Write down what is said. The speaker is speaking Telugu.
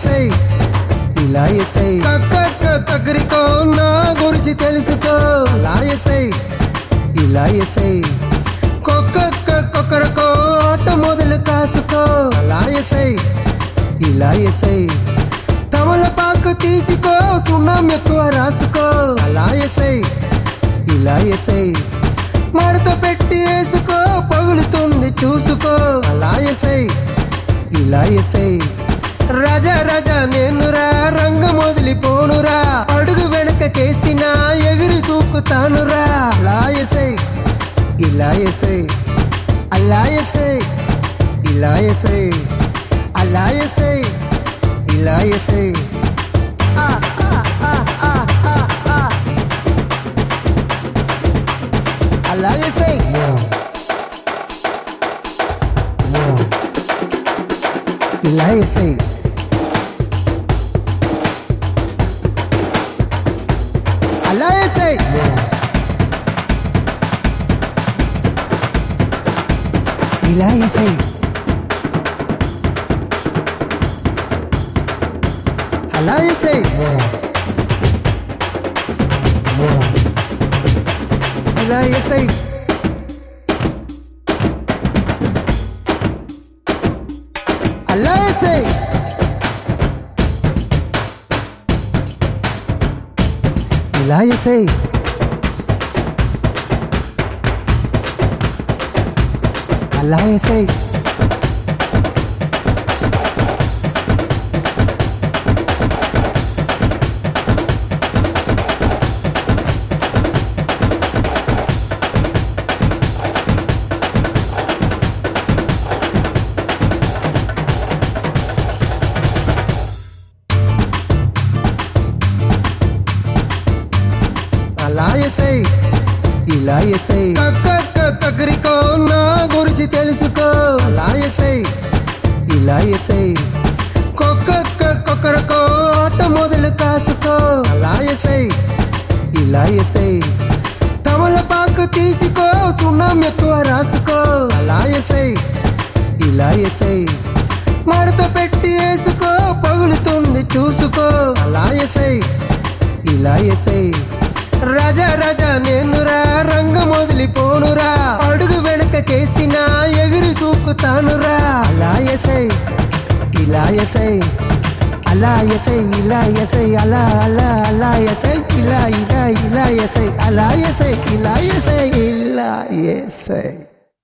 ఎసై ఇలా ఎసై కక్క కక్కరికో నా గురించి తెలుసుకో అలా ఎసై ఇలా ఎసై కొక్క కొక్కరకో ఆట మొదలు కాసుకో అలా ఎసై ఇలా ఎసై తమలపాకు తీసుకో సున్నం ఎక్కువ రాసుకో అలా ఎసై ఇలా ఎసై మడత పెట్టి వేసుకో పగులుతుంది చూసుకో అలా ఎసై ఇలా ఎసై రజ రజ నేనురా రంగం వదిలిపోనురా అడుగు వెనక కేసినా ఎగిరి దూకుతానురా అలా ఎసై ఇలా ఎసై అలా ఎసై ఇలా ఎసై అలా ఎసై ఇలా ఎసై ఆ, ఆ, ఆ, ఆ, ఆ, ఆ. అలా ఎసై ఇలా ఎసై అలా ఎసై ఇలా ఎసై అలా ఎసై ఇలా ఎసై అలా ఎసై ఇలా ఎసై అలా ఎసై అలా ఎసై ఇలా ఎసై కక్కరికో నా గురించి తెలుసుకో అలా ఎసై ఇలా ఎసై కొక్క కొక్కరకో ఆట మొదలు కాసుకో అలా ఎసై ఇలా ఎసై తమలపాకు తీసుకో సున్నం ఎక్కువ రాసుకో అలా ఎసై ఇలా ఎసై మడత పెట్టి వేసుకో పగులుతుంది చూసుకో అలా ఎసై ఇలా ఎసై రజ రజ నేనురా రంగం వదిలిపోనురా అడుగు వెనక కేసినా ఎగిరి దూకుతానురా అలా ఎసై ఇలా ఎసై అలా ఎసై ఇలా ఎసై అలా అలా అలా ఎసై ఇలా ఇలా ఇలా ఎసై అలా ఎసై ఇలా ఎసై ఇలా ఎసై